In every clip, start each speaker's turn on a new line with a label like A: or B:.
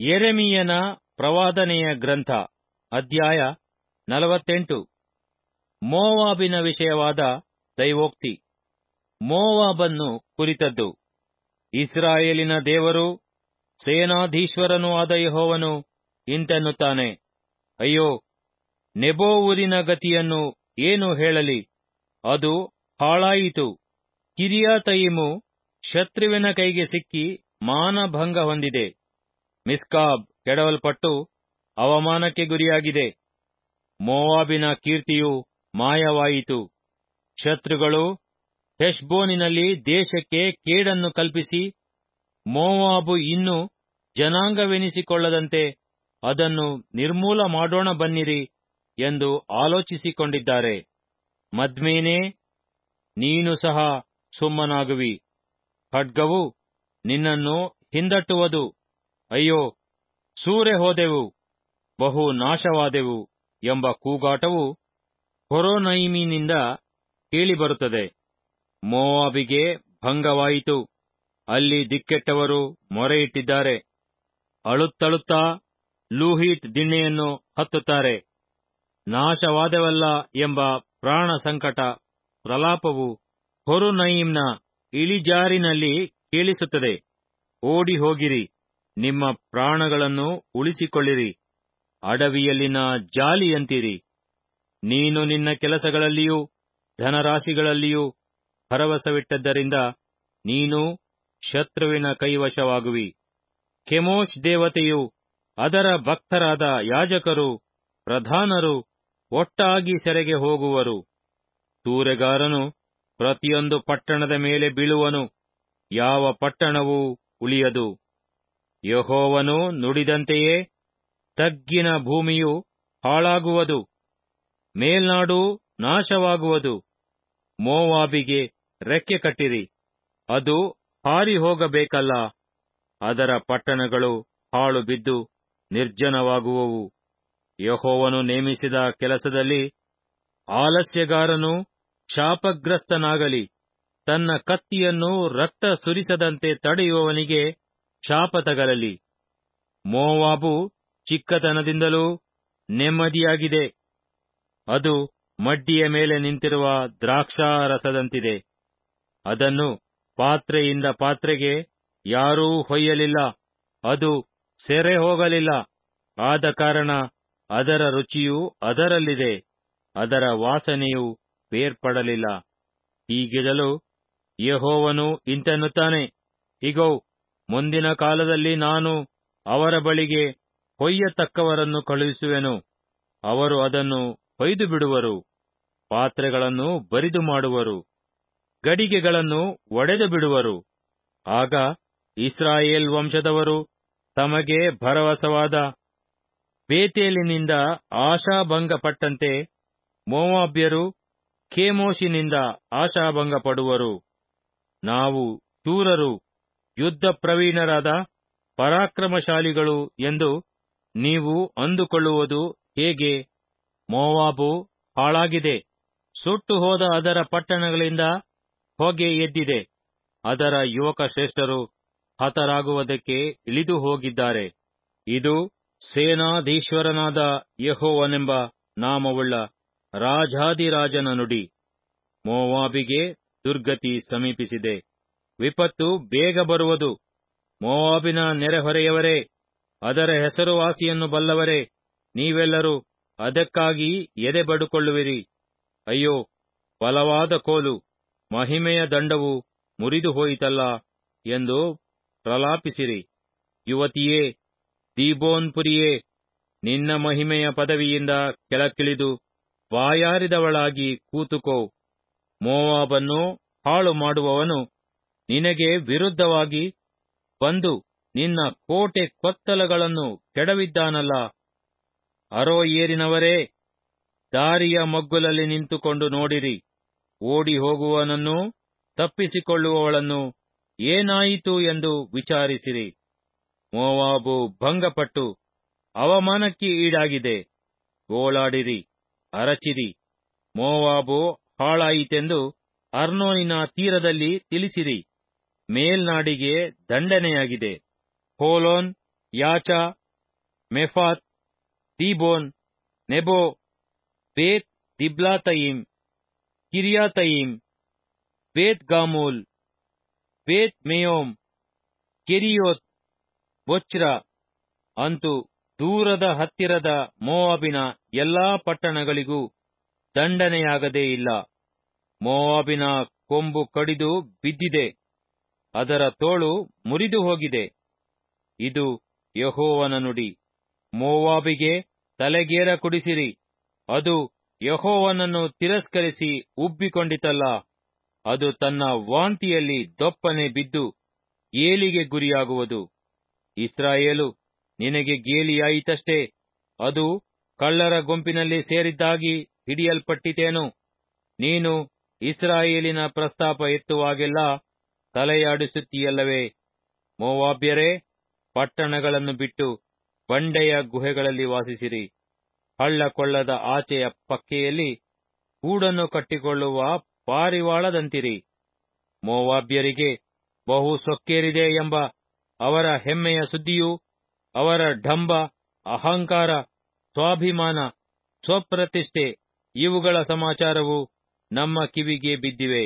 A: ಯೆರೆಮೀಯನ ಪ್ರವಾದನೆಯ ಗ್ರಂಥ ಅಧ್ಯಾಯ ನಲವತ್ತೆಂಟು ಮೋವಾಬಿನ ವಿಷಯವಾದ ದೈವೋಕ್ತಿ ಮೋವಾಬನ್ನು ಕುರಿತದ್ದು ಇಸ್ರಾಯೇಲಿನ ದೇವರು ಸೇನಾಧೀಶ್ವರನೂ ಆದ ಯೆಹೋವನು ಇಂತೆನ್ನುತ್ತಾನೆ ಅಯ್ಯೋ ನೆಬೋ ಊರಿನ ಗತಿಯನ್ನು ಏನು ಹೇಳಲಿ ಅದು ಹಾಳಾಯಿತು ಕಿರಿಯಾತಯಿಮು ಶತ್ರುವಿನ ಕೈಗೆ ಸಿಕ್ಕಿ ಮಾನಭಂಗ ಹೊಂದಿದೆ ಮಿಸ್ಕಾಬ್ ಕೆಡವಲ್ಪಟ್ಟು ಅವಮಾನಕ್ಕೆ ಗುರಿಯಾಗಿದೆ ಮೋವಾಬಿನ ಕೀರ್ತಿಯು ಮಾಯವಾಯಿತು ಶತ್ರುಗಳು ಹೆಷ್ಬೋನಿನಲ್ಲಿ ದೇಶಕ್ಕೆ ಕೇಡನ್ನು ಕಲ್ಪಿಸಿ ಮೋವಾಬು ಇನ್ನು ಜನಾಂಗವೆನಿಸಿಕೊಳ್ಳದಂತೆ ಅದನ್ನು ನಿರ್ಮೂಲ ಮಾಡೋಣ ಬನ್ನಿರಿ ಎಂದು ಆಲೋಚಿಸಿಕೊಂಡಿದ್ದಾರೆ ಮದ್ಮೇನೇ ನೀನು ಸಹ ಸುಮ್ಮನಾಗುವಿ ಖಡ್ಗವು ನಿನ್ನನ್ನು ಹಿಂದಟ್ಟುವುದು ಅಯ್ಯೋ ಸೂರೆ ಹೋದೆವು ಬಹು ನಾಶವಾದೆವು ಎಂಬ ಕೂಗಾಟವು ಹೊರೋನೈಮಿನಿಂದ ಕೇಳಿಬರುತ್ತದೆ ಮೋವಾಬಿಗೆ ಭಂಗವಾಯಿತು ಅಲ್ಲಿ ದಿಕ್ಕೆಟ್ಟವರು ಮೊರೆಯಿಟ್ಟಿದ್ದಾರೆ ಅಳುತ್ತಳುತ್ತಾ ಲೂಹೀತ್ ದಿಣ್ಣೆಯನ್ನು ಹತ್ತುತ್ತಾರೆ ನಾಶವಾದವಲ್ಲ ಎಂಬ ಪ್ರಾಣ ಸಂಕಟ ಪ್ರಲಾಪವು ಹೊರುನಯಿಮ್ನ ಇಳಿಜಾರಿನಲ್ಲಿ ಕೇಳಿಸುತ್ತದೆ ಓಡಿ ಹೋಗಿರಿ ನಿಮ್ಮ ಪ್ರಾಣಗಳನ್ನು ಉಳಿಸಿಕೊಳ್ಳಿರಿ ಅಡವಿಯಲ್ಲಿನ ಜಾಲಿಯಂತಿರಿ ನೀನು ನಿನ್ನ ಕೆಲಸಗಳಲ್ಲಿಯೂ ಧನರಾಶಿಗಳಲ್ಲಿಯೂ ಭರವಸವಿಟ್ಟದ್ದರಿಂದ ನೀನು ಶತ್ರುವಿನ ಕೈವಶವಾಗುವಿ ಕೆಮೋಷ್ ದೇವತೆಯು ಅದರ ಭಕ್ತರಾದ ಯಾಜಕರು ಪ್ರಧಾನರು ಒಟ್ಟಾಗಿ ಸೆರೆಗೆ ಹೋಗುವರು ತೂರೆಗಾರನು ಪ್ರತಿಯೊಂದು ಪಟ್ಟಣದ ಮೇಲೆ ಬೀಳುವನು ಯಾವ ಪಟ್ಟಣವೂ ಉಳಿಯದು ಯಹೋವನು ನುಡಿದಂತೆಯೇ ತಗ್ಗಿನ ಭೂಮಿಯು ಹಾಳಾಗುವುದು ಮೇಲ್ನಾಡು ನಾಶವಾಗುವುದು ಮೋವಾಬಿಗೆ ರೆಕ್ಕೆ ಕಟ್ಟಿರಿ ಅದು ಹಾರಿ ಹೋಗಬೇಕಲ್ಲ ಅದರ ಪಟ್ಟಣಗಳು ಹಾಳು ಬಿದ್ದು ನಿರ್ಜನವಾಗುವವು ಯಹೋವನು ನೇಮಿಸಿದ ಕೆಲಸದಲ್ಲಿ ಆಲಸ್ಯಗಾರನು ಶಾಪಗ್ರಸ್ತನಾಗಲಿ ತನ್ನ ಕತ್ತಿಯನ್ನು ರಕ್ತ ಸುರಿಸದಂತೆ ತಡೆಯುವವನಿಗೆ ಶಾಪ ತಗಲಲಿ ಮೋವಾಬು ಚಿಕ್ಕತನದಿಂದಲೂ ನೆಮ್ಮದಿಯಾಗಿದೆ ಅದು ಮಡ್ಡಿಯ ಮೇಲೆ ನಿಂತಿರುವ ದ್ರಾಕ್ಷಾರಸದಂತಿದೆ ಅದನ್ನು ಪಾತ್ರೆಯಿಂದ ಪಾತ್ರೆಗೆ ಯಾರೂ ಹೊಯ್ಯಲಿಲ್ಲ ಅದು ಸೆರೆ ಹೋಗಲಿಲ್ಲ ಆದ ಕಾರಣ ಅದರ ರುಚಿಯು ಅದರಲ್ಲಿದೆ ಅದರ ವಾಸನೆಯು ಬೇರ್ಪಡಲಿಲ್ಲ ಹೀಗಿರಲು ಯಹೋವನು ಇಂತೆನ್ನುತ್ತಾನೆ ಇಗೋ ಮುಂದಿನ ಕಾಲದಲ್ಲಿ ನಾನು ಅವರ ಬಳಿಗೆ ಹೊಯ್ಯತಕ್ಕವರನ್ನು ಕಳುಹಿಸುವೆನು ಅವರು ಅದನ್ನು ಹೊಯ್ದು ಬಿಡುವರು ಪಾತ್ರೆಗಳನ್ನು ಬರಿದು ಮಾಡುವರು ಗಡಿಗೆಗಳನ್ನು ಒಡೆದು ಬಿಡುವರು ಆಗ ಇಸ್ರಾಯೇಲ್ ವಂಶದವರು ತಮಗೆ ಭರವಸವಾದ ಬೇತೇಲಿನಿಂದ ಆಶಾಭಂಗಪಟ್ಟಂತೆ ಮೋವಾಬ್ಯರು ಖೇಮೋಷಿನಿಂದ ಆಶಾಭಂಗಪಡುವರು ನಾವು ಶೂರರು ಯುದ್ಧ ಪ್ರವೀಣರಾದ ಪರಾಕ್ರಮಶಾಲಿಗಳು ಎಂದು ನೀವು ಅಂದುಕೊಳ್ಳುವುದು ಹೇಗೆ ಮೋವಾಬು ಹಾಳಾಗಿದೆ ಸುಟ್ಟು ಹೋದ ಅದರ ಪಟ್ಟಣಗಳಿಂದ ಹೊಗೆ ಎದ್ದಿದೆ ಅದರ ಯುವಕ ಶ್ರೇಷ್ಠರು ಹತರಾಗುವುದಕ್ಕೆ ಇಳಿದು ಹೋಗಿದ್ದಾರೆ ಇದು ಸೇನಾಧೀಶ್ವರನಾದ ಯಹೋವನೆಂಬ ನಾಮವುಳ್ಳ ರಾಜಾದಿರಾಜನ ನುಡಿ ಮೋವಾಬಿಗೆ ದುರ್ಗತಿ ಸಮೀಪಿಸಿದೆ ವಿಪತ್ತು ಬೇಗ ಬರುವುದು ಮೋವಾಬಿನ ನೆರೆಹೊರೆಯವರೇ ಅದರ ಹೆಸರುವಾಸಿಯನ್ನು ಬಲ್ಲವರೇ ನೀವೆಲ್ಲರೂ ಅದಕ್ಕಾಗಿ ಎದೆ ಬಡುಕೊಳ್ಳುವಿರಿ ಅಯ್ಯೋ ಬಲವಾದ ಕೋಲು ಮಹಿಮೆಯ ದಂಡವು ಮುರಿದು ಹೋಯಿತಲ್ಲ ಎಂದು ಪ್ರಲಾಪಿಸಿರಿ ಯುವತಿಯೇ ದೀಬೋನ್ಪುರಿಯೇ ನಿನ್ನ ಮಹಿಮೆಯ ಪದವಿಯಿಂದ ಕೆಳಕ್ಕಿಳಿದು ಬಾಯಾರಿದವಳಾಗಿ ಕೂತುಕೋ ಮೋವಾಬನ್ನು ಹಾಳು ಮಾಡುವವನು ನಿನಗೆ ವಿರುದ್ಧವಾಗಿ ಬಂದು ನಿನ್ನ ಕೋಟೆ ಕೊತ್ತಲಗಳನ್ನು ಕೆಡವಿದ್ದಾನಲ್ಲ ಅರೋಯೇರಿನವರೇ ದಾರಿಯ ಮಗ್ಗುಲಲ್ಲಿ ನಿಂತುಕೊಂಡು ನೋಡಿರಿ ಓಡಿ ಹೋಗುವವನನ್ನು ತಪ್ಪಿಸಿಕೊಳ್ಳುವವಳನ್ನು ಏನಾಯಿತು ಎಂದು ವಿಚಾರಿಸಿರಿ ಮೋವಾಬು ಭಂಗಪಟ್ಟು ಅವಮಾನಕ್ಕೆ ಈಡಾಗಿದೆ ಗೋಳಾಡಿರಿ ಅರಚಿರಿ ಮೋವಾಬು ಹಾಳಾಯಿತೆಂದು ಅರ್ನೋನಿನ ತೀರದಲ್ಲಿ ತಿಳಿಸಿರಿ ಮೇಲ್ನಾಡಿಗೆ ದಂಡನೆಯಾಗಿದೆ ಹೋಲೋನ್ ಯಾಚಾ ಮೆಫಾತ್ ದೀಬೋನ್ ನೆಬೋ ಬೇತ್ ದಿಬ್ಲಾತಯಿಮ್ ಕಿರಿಯಾತಯಿಮ್ ಬೇತ್ ಗಾಮೂಲ್ ಬೇತ್ ಮೇಯೋಮ್ ಕೆರಿಯೋತ್ ಬೊಚ್ರ ಅಂತು ದೂರದ ಹತ್ತಿರದ ಮೋವಾಬಿನ ಎಲ್ಲಾ ಪಟ್ಟಣಗಳಿಗೂ ದಂಡನೆಯಾಗದೇ ಇಲ್ಲ ಮೋವಾಬಿನ ಕೊಂಬು ಕಡಿದು ಬಿದ್ದಿದೆ ಅದರ ತೋಳು ಮುರಿದು ಹೋಗಿದೆ ಇದು ಯಹೋವನ ನುಡಿ ಮೋವಾಬಿಗೆ ತಲೆಗೇರ ಕುಡಿಸಿರಿ ಅದು ಯಹೋವನನ್ನು ತಿರಸ್ಕರಿಸಿ ಉಬ್ಬಿಕೊಂಡಿತಲ್ಲ ಅದು ತನ್ನ ವಾಂತಿಯಲ್ಲಿ ದೊಪ್ಪನೆ ಬಿದ್ದು ಗೇಲಿಗೆ ಗುರಿಯಾಗುವುದು ಇಸ್ರಾಯೇಲು ನಿನಗೆ ಗೇಲಿಯಾಯಿತಷ್ಟೇ ಅದು ಕಳ್ಳರ ಗುಂಪಿನಲ್ಲಿ ಸೇರಿದ್ದಾಗಿ ಹಿಡಿಯಲ್ಪಟ್ಟಿತೇನು ನೀನು ಇಸ್ರಾಯೇಲಿನ ಪ್ರಸ್ತಾಪ ಎತ್ತುವಾಗೆಲ್ಲ ತಲೆಯಾಡಿಸುತ್ತೀಯಲ್ಲವೇ ಮೋವಾಬ್ಯರೇ ಪಟ್ಟಣಗಳನ್ನು ಬಿಟ್ಟು ಬಂಡೆಯ ಗುಹೆಗಳಲ್ಲಿ ವಾಸಿಸಿರಿ ಹಳ್ಳ ಕೊಳ್ಳದ ಆಚೆಯ ಪಕ್ಕೆಯಲ್ಲಿ ಗೂಡನ್ನು ಕಟ್ಟಿಕೊಳ್ಳುವ ಪಾರಿವಾಳದಂತಿರಿ ಮೋವಾಬ್ಯರಿಗೆ ಬಹು ಸೊಕ್ಕೇರಿದೆ ಎಂಬ ಅವರ ಹೆಮ್ಮೆಯ ಸುದ್ದಿಯೂ ಅವರ ಢಂಬ ಅಹಂಕಾರ ಸ್ವಾಭಿಮಾನ ಸ್ವಪ್ರತಿಷ್ಠೆ ಇವುಗಳ ಸಮಾಚಾರವು ನಮ್ಮ ಕಿವಿಗೆ ಬಿದ್ದಿವೆ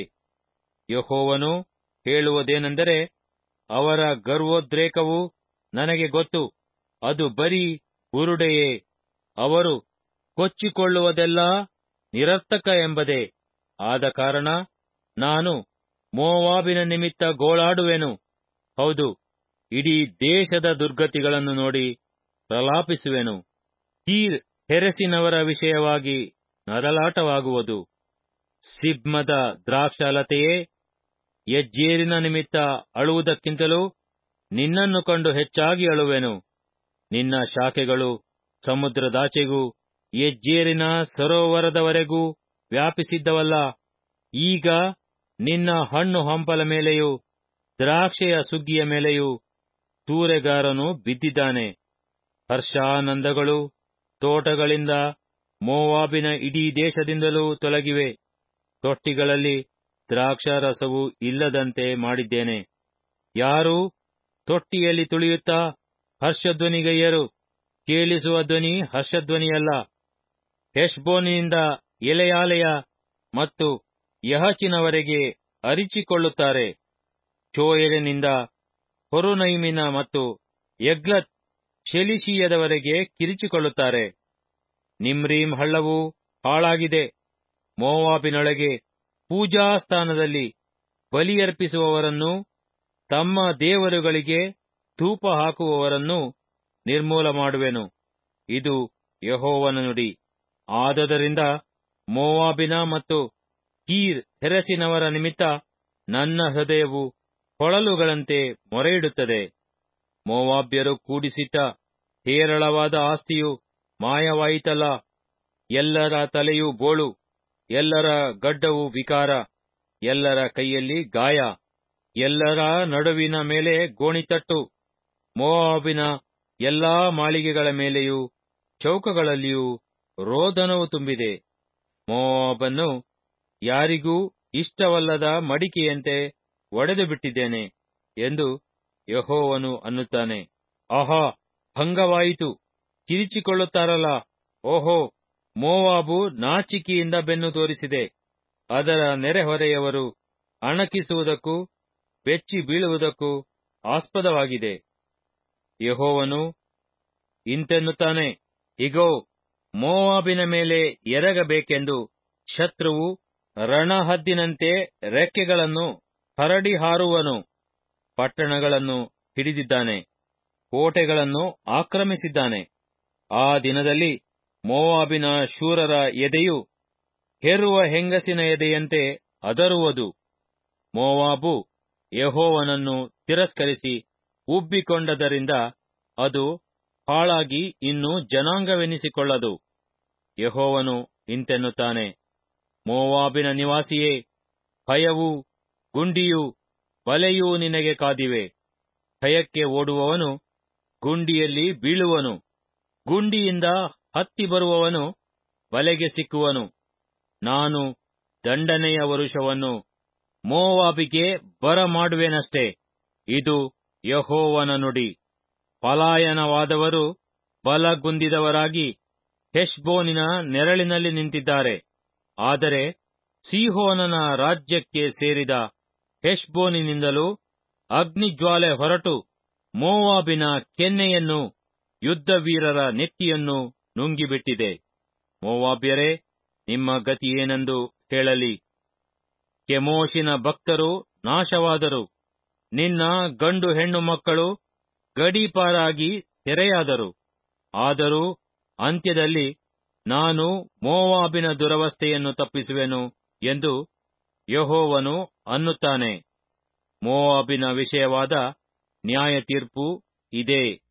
A: ಯಹೋವನು ಹೇಳುವುದೇನೆಂದರೆ ಅವರ ಗರ್ವೋದ್ರೇಕವು ನನಗೆ ಗೊತ್ತು ಅದು ಬರೀ ಬುರುಡೆಯೇ ಅವರು ಕೊಚ್ಚಿಕೊಳ್ಳುವುದೆಲ್ಲ ನಿರರ್ಥಕ ಎಂಬುದೇ ಆದ ಕಾರಣ ನಾನು ಮೋವಾಬಿನ ನಿಮಿತ್ತ ಗೋಳಾಡುವೆನು ಹೌದು ಇಡೀ ದೇಶದ ದುರ್ಗತಿಗಳನ್ನು ನೋಡಿ ಪ್ರಲಾಪಿಸುವೆನು ಕೀರ್ ಹೆರೆಸಿನವರ ವಿಷಯವಾಗಿ ನರಳಾಟವಾಗುವುದು ಸಿಬ್ಮದ ದ್ರಾಕ್ಷಾಲತೆಯೇ ಯಜ್ಜೇರಿನ ನಿಮಿತ್ತ ಅಳುವುದಕ್ಕಿಂತಲೂ ನಿನ್ನನ್ನು ಕಂಡು ಹೆಚ್ಚಾಗಿ ಅಳುವೆನು ನಿನ್ನ ಶಾಖೆಗಳು ಸಮುದ್ರದಾಚೆಗೂ ಯಜ್ಜೇರಿನ ಸರೋವರದವರೆಗೂ ವ್ಯಾಪಿಸಿದ್ದವಲ್ಲ ಈಗ ನಿನ್ನ ಹಣ್ಣು ಹಂಪಲ ಮೇಲೆಯೂ ದ್ರಾಕ್ಷೆಯ ಸುಗ್ಗಿಯ ಮೇಲೆಯೂ ತೂರೆಗಾರನು ಬಿದ್ದಿದ್ದಾನೆ ಹರ್ಷಾನಂದಗಳು ತೋಟಗಳಿಂದ ಮೋವಾಬಿನ ಇಡೀ ದೇಶದಿಂದಲೂ ತೊಲಗಿವೆ ತೊಟ್ಟಿಗಳಲ್ಲಿ ದ್ರಾಕ್ಷಾರಸವು ಇಲ್ಲದಂತೆ ಮಾಡಿದ್ದೇನೆ ಯಾರೂ ತೊಟ್ಟಿಯಲ್ಲಿ ತುಳಿಯುತ್ತಾ ಹರ್ಷಧ್ವನಿಗೈಯರು ಕೇಳಿಸುವ ಧ್ವನಿ ಹರ್ಷಧ್ವನಿಯಲ್ಲ ಹೆಷ್ಬೋನಿನಿಂದ ಎಲೆಯಾಲೆಯ ಮತ್ತು ಯಹಚಿನವರೆಗೆ ಅರಿಚಿಕೊಳ್ಳುತ್ತಾರೆ ಚೋಯಲಿನಿಂದ ಹೊರುನೈಮಿನ ಮತ್ತು ಎಗ್ಲತ್ ಶೆಲಿಶಿಯದವರೆಗೆ ಕಿರಿಚಿಕೊಳ್ಳುತ್ತಾರೆ ನಿಮ್ರೀಮ್ ಹಳ್ಳವು ಹಾಳಾಗಿದೆ ಮೋವಾಬಿನೊಳಗೆ ಪೂಜಾ ಸ್ಥಾನದಲ್ಲಿ ಬಲಿಯರ್ಪಿಸುವವರನ್ನೂ ತಮ್ಮ ದೇವರುಗಳಿಗೆ ಧೂಪ ಹಾಕುವವರನ್ನೂ ನಿರ್ಮೂಲ ಮಾಡುವೆನು ಇದು ಯಹೋವನ ನುಡಿ ಆದದರಿಂದ ಮೋವಾಬಿನ ಮತ್ತು ಕೀರ್ ಹೆರಸಿನವರ ನಿಮಿತ್ತ ನನ್ನ ಹೃದಯವು ಕೊಳಲುಗಳಂತೆ ಮೊರೆಯಿಡುತ್ತದೆ ಮೋವಾಬ್ಯರು ಕೂಡಿಸಿಟ್ಟ ಹೇರಳವಾದ ಆಸ್ತಿಯು ಮಾಯವಾಯಿತಲ್ಲ ಎಲ್ಲರ ತಲೆಯು ಬೋಳು ಎಲ್ಲರ ಗಡ್ಡವು ವಿಕಾರ ಎಲ್ಲರ ಕೈಯಲ್ಲಿ ಗಾಯ ಎಲ್ಲರ ನಡುವಿನ ಮೇಲೆ ಗೋಣಿತಟ್ಟು ಮೋವಾಬಿನ ಎಲ್ಲಾ ಮಾಳಿಗೆಗಳ ಮೇಲೆಯೂ ಚೌಕಗಳಲ್ಲಿಯೂ ರೋದನವು ತುಂಬಿದೆ ಮೋವಾಬನ್ನು ಯಾರಿಗೂ ಇಷ್ಟವಲ್ಲದ ಮಡಿಕೆಯಂತೆ ಒಡೆದು ಬಿಟ್ಟಿದ್ದೇನೆ ಎಂದು ಯಹೋವನು ಅನ್ನುತ್ತಾನೆ ಆಹಾ ಭಂಗವಾಯಿತು ಕಿರಿಚಿಕೊಳ್ಳುತ್ತಾರಲ್ಲ ಓಹೋ ಮೋವಾಬು ನಾಚಿಕೆಯಿಂದ ಬೆನ್ನು ತೋರಿಸಿದೆ ಅದರ ನೆರೆಹೊರೆಯವರು ಅಣಕಿಸುವುದಕ್ಕೂ ಬೆಚ್ಚಿ ಬೀಳುವುದಕ್ಕೂ ಆಸ್ಪದವಾಗಿದೆ ಯಹೋವನು ಇಂತೆನ್ನುತ್ತಾನೆ ಇಗೋ ಮೋವಾಬಿನ ಮೇಲೆ ಎರಗಬೇಕೆಂದು ಶತ್ರುವು ರಣಹದ್ದಿನಂತೆ ರೆಕ್ಕೆಗಳನ್ನು ಹರಡಿ ಹಾರುವನು ಪಟ್ಟಣಗಳನ್ನು ಹಿಡಿದಿದ್ದಾನೆ ಕೋಟೆಗಳನ್ನು ಆಕ್ರಮಿಸಿದ್ದಾನೆ ಆ ದಿನದಲ್ಲಿ ಮೋವಾಬಿನ ಶೂರರ ಎದೆಯು ಹೆರುವ ಹೆಂಗಸಿನ ಎದೆಯಂತೆ ಅದರುವುದು ಮೋವಾಬು ಯಹೋವನನ್ನು ತಿರಸ್ಕರಿಸಿ ಉಬ್ಬಿಕೊಂಡದರಿಂದ ಅದು ಹಾಳಾಗಿ ಇನ್ನು ಜನಾಂಗವೆನಿಸಿಕೊಳ್ಳದು ಯಹೋವನು ಇಂತೆನ್ನುತ್ತಾನೆ ಮೋವಾಬಿನ ನಿವಾಸಿಯೇ ಭಯವೂ ಗುಂಡಿಯೂ ಬಲೆಯೂ ನಿನಗೆ ಕಾದಿವೆ ಭಯಕ್ಕೆ ಓಡುವವನು ಗುಂಡಿಯಲ್ಲಿ ಬೀಳುವನು ಗುಂಡಿಯಿಂದ ಹತ್ತಿ ಬರುವವನು ಬಲೆಗೆ ಸಿಕ್ಕುವನು ನಾನು ದಂಡನೆಯ ವರುಷವನ್ನು ಮೋವಾಬಿಗೆ ಬರಮಾಡುವೆನಷ್ಟೇ ಇದು ಯಹೋವನ ನುಡಿ ಪಲಾಯನವಾದವರು ಬಲಗುಂದಿದವರಾಗಿ ಹೆಷ್ಬೋನಿನ ನೆರಳಿನಲ್ಲಿ ನಿಂತಿದ್ದಾರೆ ಆದರೆ ಸೀಹೋನನ ರಾಜ್ಯಕ್ಕೆ ಸೇರಿದ ಹೆಷ್ಬೋನಿನಿಂದಲೂ ಅಗ್ನಿಜ್ವಾಲೆ ಹೊರಟು ಮೋವಾಬಿನ ಕೆನ್ನೆಯನ್ನು ಯುದ್ಧವೀರರ ನೆತ್ತಿಯನ್ನು ನುಂಗಿಬಿಟ್ಟಿದೆ ಮೋವಾಬ್ಯರೇ ನಿಮ್ಮ ಗತಿಯೇನೆಂದು ಹೇಳಲಿ ಕೆಮೋಷಿನ ಭಕ್ತರು ನಾಶವಾದರು ನಿನ್ನ ಗಂಡು ಹೆಣ್ಣು ಮಕ್ಕಳು ಗಡೀಪಾರಾಗಿ ಸೆರೆಯಾದರು ಆದರೂ ಅಂತ್ಯದಲ್ಲಿ ನಾನು ಮೋವಾಬಿನ ದುರವಸ್ಥೆಯನ್ನು ತಪ್ಪಿಸುವೆನು ಎಂದು ಯಹೋವನು ಅನ್ನುತ್ತಾನೆ ಮೋವಾಬಿನ ವಿಷಯವಾದ ನ್ಯಾಯ ತೀರ್ಪು ಇದೇ